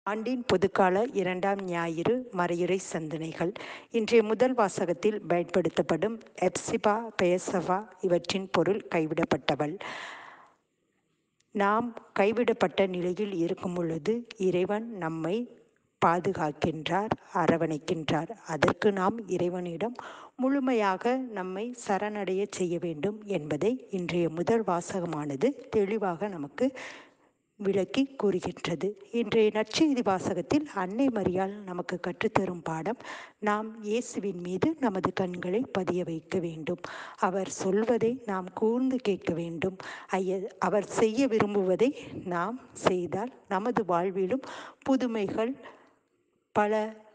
ஆண்டின் பொதுக்கால இரண்டாம் ஞாயிறு மறையுறை சிந்தனைகள் இன்றைய முதல் வாசகத்தில் பயன்படுத்தப்படும் எப்சிபா பெயசவா இவற்றின் பொருள் கைவிடப்பட்டவள் நாம் கைவிடப்பட்ட நிலையில் இருக்கும் பொழுது இறைவன் நம்மை பாதுகாக்கின்றார் அரவணைக்கின்றார் அதற்கு நாம் இறைவனிடம் முழுமையாக நம்மை சரணடைய செய்ய வேண்டும் என்பதை இன்றைய முதல் வாசகமானது தெளிவாக நமக்கு விளக்கி கூறுகின்றது இன்றைய நற்செய்தி வாசகத்தில் அன்னை மரியால் நமக்கு கற்றுத்தரும் பாடம் நாம் இயேசுவின் மீது நமது கண்களை பதிய வைக்க வேண்டும் அவர் சொல்வதை நாம் கூர்ந்து கேட்க வேண்டும் ஐய அவர் செய்ய விரும்புவதை நாம் செய்தால் நமது வாழ்விலும் புதுமைகள் பல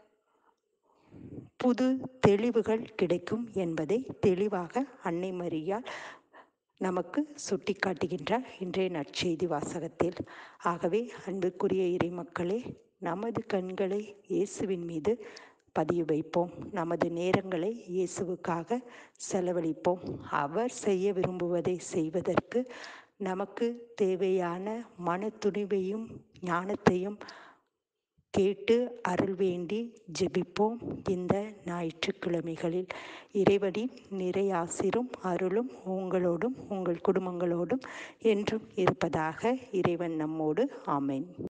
புது தெளிவுகள் கிடைக்கும் என்பதை தெளிவாக அன்னை மரியால் நமக்கு சுட்டி காட்டுகின்றார் இன்றைய நற்செய்தி வாசகத்தில் ஆகவே அன்புக்குரிய இறைமக்களே நமது கண்களை இயேசுவின் மீது பதிய வைப்போம் நமது நேரங்களை இயேசுவுக்காக செலவழிப்போம் அவர் செய்ய விரும்புவதை செய்வதற்கு நமக்கு தேவையான மன துணிவையும் ஞானத்தையும் கேட்டு அருள் வேண்டி ஜெபிப்போம் இந்த ஞாயிற்றுக்கிழமைகளில் இறைவனின் நிறையாசிரும் அருளும் உங்களோடும் உங்கள் குடும்பங்களோடும் என்றும் இருப்பதாக இறைவன் நம்மோடு ஆமேன்